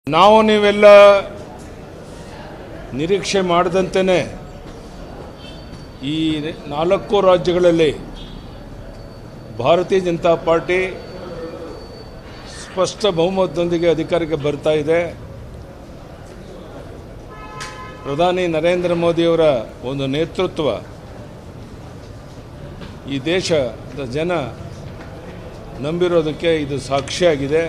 ನಾವು ನೀವೆಲ್ಲ ನಿರೀಕ್ಷೆ ಮಾಡದಂತೆಯೇ ಈ ನಾಲ್ಕು ರಾಜ್ಯಗಳಲ್ಲಿ ಭಾರತೀಯ ಜನತಾ ಪಾರ್ಟಿ ಸ್ಪಷ್ಟ ಬಹುಮತದೊಂದಿಗೆ ಅಧಿಕಾರಕ್ಕೆ ಬರ್ತಾ ಇದೆ ಪ್ರಧಾನಿ ನರೇಂದ್ರ ಮೋದಿಯವರ ಒಂದು ನೇತೃತ್ವ ಈ ದೇಶದ ಜನ ನಂಬಿರೋದಕ್ಕೆ ಇದು ಸಾಕ್ಷಿಯಾಗಿದೆ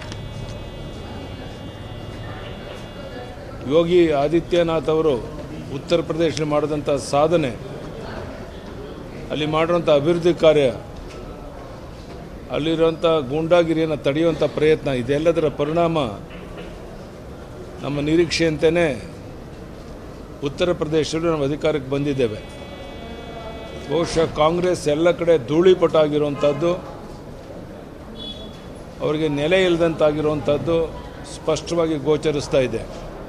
ಯೋಗಿ ಆದಿತ್ಯನಾಥ್ ಅವರು ಉತ್ತರ ಪ್ರದೇಶ ಮಾಡಿದಂಥ ಸಾಧನೆ ಅಲ್ಲಿ ಮಾಡಿರೋಂಥ ಅಭಿವೃದ್ಧಿ ಕಾರ್ಯ ಅಲ್ಲಿರುವಂಥ ಗೂಂಡಾಗಿರಿಯನ್ನು ತಡೆಯುವಂಥ ಪ್ರಯತ್ನ ಇದೆಲ್ಲದರ ಪರಿಣಾಮ ನಮ್ಮ ನಿರೀಕ್ಷೆಯಂತೆಯೇ ಉತ್ತರ ಪ್ರದೇಶದಲ್ಲಿ ನಾವು ಅಧಿಕಾರಕ್ಕೆ ಬಂದಿದ್ದೇವೆ ಬಹುಶಃ ಕಾಂಗ್ರೆಸ್ ಎಲ್ಲ ಕಡೆ ಧೂಳಿಪಟಾಗಿರುವಂಥದ್ದು ಅವರಿಗೆ ನೆಲೆ ಇಲ್ಲದಂತಾಗಿರುವಂಥದ್ದು ಸ್ಪಷ್ಟವಾಗಿ ಗೋಚರಿಸ್ತಾ ಇದೆ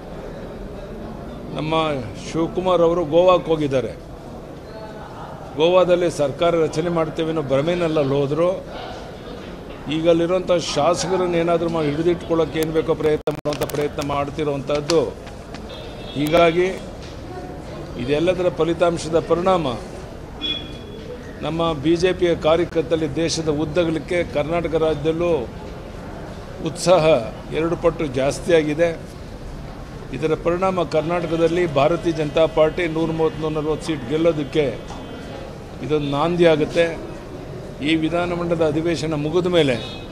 ನಮ್ಮ ಶಿವಕುಮಾರ್ ಅವರು ಗೋವಾಕ್ಕೆ ಹೋಗಿದ್ದಾರೆ ಗೋವಾದಲ್ಲಿ ಸರ್ಕಾರ ರಚನೆ ಮಾಡ್ತೇವೆ ಅನ್ನೋ ಭ್ರಮೆನಲ್ಲಿ ಹೋದರು ಈಗ ಅಲ್ಲಿರುವಂಥ ಶಾಸಕರನ್ನು ಏನಾದರೂ ಮಾಡಿ ಹಿಡಿದಿಟ್ಕೊಳ್ಳೋಕೆ ಏನು ಬೇಕೋ ಪ್ರಯತ್ನ ಮಾಡುವಂಥ ಪ್ರಯತ್ನ ಮಾಡ್ತಿರುವಂಥದ್ದು ಹೀಗಾಗಿ ಇದೆಲ್ಲದರ ಫಲಿತಾಂಶದ ಪರಿಣಾಮ ನಮ್ಮ ಬಿ ಜೆ ಪಿಯ ಕಾರ್ಯಕರ್ತರಲ್ಲಿ ದೇಶದ ಉದ್ದಗಲಕ್ಕೆ ಕರ್ನಾಟಕ ರಾಜ್ಯದಲ್ಲೂ ಉತ್ಸಾಹ ಎರಡು ಪಟ್ಟು ಜಾಸ್ತಿಯಾಗಿದೆ ಇದರ ಪರಿಣಾಮ ಕರ್ನಾಟಕದಲ್ಲಿ ಭಾರತೀಯ ಜನತಾ ಪಾರ್ಟಿ ನೂರ ಮೂವತ್ತು ನೂರ ನಲ್ವತ್ತು ಸೀಟ್ ಗೆಲ್ಲೋದಕ್ಕೆ ಇದೊಂದು ನಾಂದಿ ಆಗುತ್ತೆ ಈ ವಿಧಾನಮಂಡಲದ ಅಧಿವೇಶನ ಮುಗಿದ ಮೇಲೆ